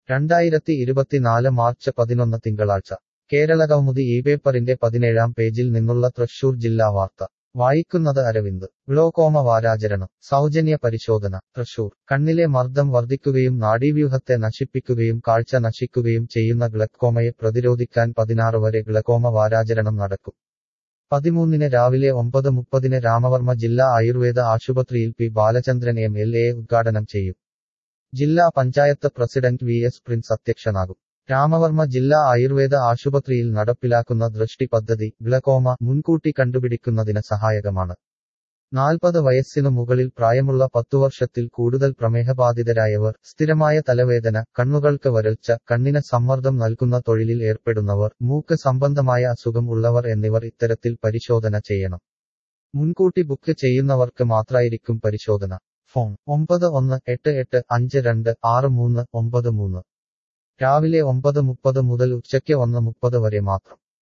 രണ്ടായിരത്തി ഇരുപത്തിനാല് മാർച്ച് പതിനൊന്ന് തിങ്കളാഴ്ച കേരളകൗമുദി ഈ പേപ്പറിന്റെ പതിനേഴാം പേജിൽ നിന്നുള്ള തൃശൂർ ജില്ലാ വാർത്ത വായിക്കുന്നത് അരവിന്ദ് ഗ്ലോക്കോമ വാരാചരണം സൗജന്യ പരിശോധന തൃശൂർ കണ്ണിലെ മർദ്ദം വർദ്ധിക്കുകയും നാഡീവ്യൂഹത്തെ നശിപ്പിക്കുകയും കാഴ്ച നശിക്കുകയും ചെയ്യുന്ന ഗ്ലക്കോമയെ പ്രതിരോധിക്കാൻ പതിനാറ് വരെ ഗ്ലക്കോമ വാരാചരണം നടക്കും പതിമൂന്നിന് രാവിലെ ഒമ്പത് മുപ്പതിന് രാമവർമ്മ ജില്ലാ ആയുർവേദ ആശുപത്രിയിൽ P Balachandran M L A ഉദ്ഘാടനം ചെയ്യും ജില്ലാ panchayat president V S Prince അധ്യക്ഷനാകും രാമവർമ്മ ജില്ലാ ആയുർവേദ ആശുപത്രിയിൽ നടപ്പിലാക്കുന്ന ദൃഷ്ടി പദ്ധതി ഗ്ലക്കോമ മുൻകൂട്ടി കണ്ടുപിടിക്കുന്നതിന് സഹായകമാണ് നാൽപ്പത് വയസ്സിനു മുകളിൽ പ്രായമുള്ള പത്തുവർഷത്തിൽ കൂടുതൽ പ്രമേഹബാധിതരായവർ സ്ഥിരമായ തലവേദന കണ്ണുകൾക്ക് വരൾച്ച കണ്ണിന് സമ്മർദ്ദം നൽകുന്ന തൊഴിലിൽ ഏർപ്പെടുന്നവർ മൂക്ക് സംബന്ധമായ അസുഖം ഉള്ളവർ എന്നിവർ ഇത്തരത്തിൽ പരിശോധന ചെയ്യണം മുൻകൂട്ടി ബുക്ക് ചെയ്യുന്നവർക്ക് മാത്രായിരിക്കും പരിശോധന ഫോൺ ഒമ്പത് ഒന്ന് എട്ട് എട്ട് അഞ്ച് രണ്ട് ആറ് മൂന്ന് ഒമ്പത് മൂന്ന് രാവിലെ ഒമ്പത് മുപ്പത് മുതൽ ഉച്ചയ്ക്ക് ഒന്ന് മുപ്പത് വരെ മാത്രം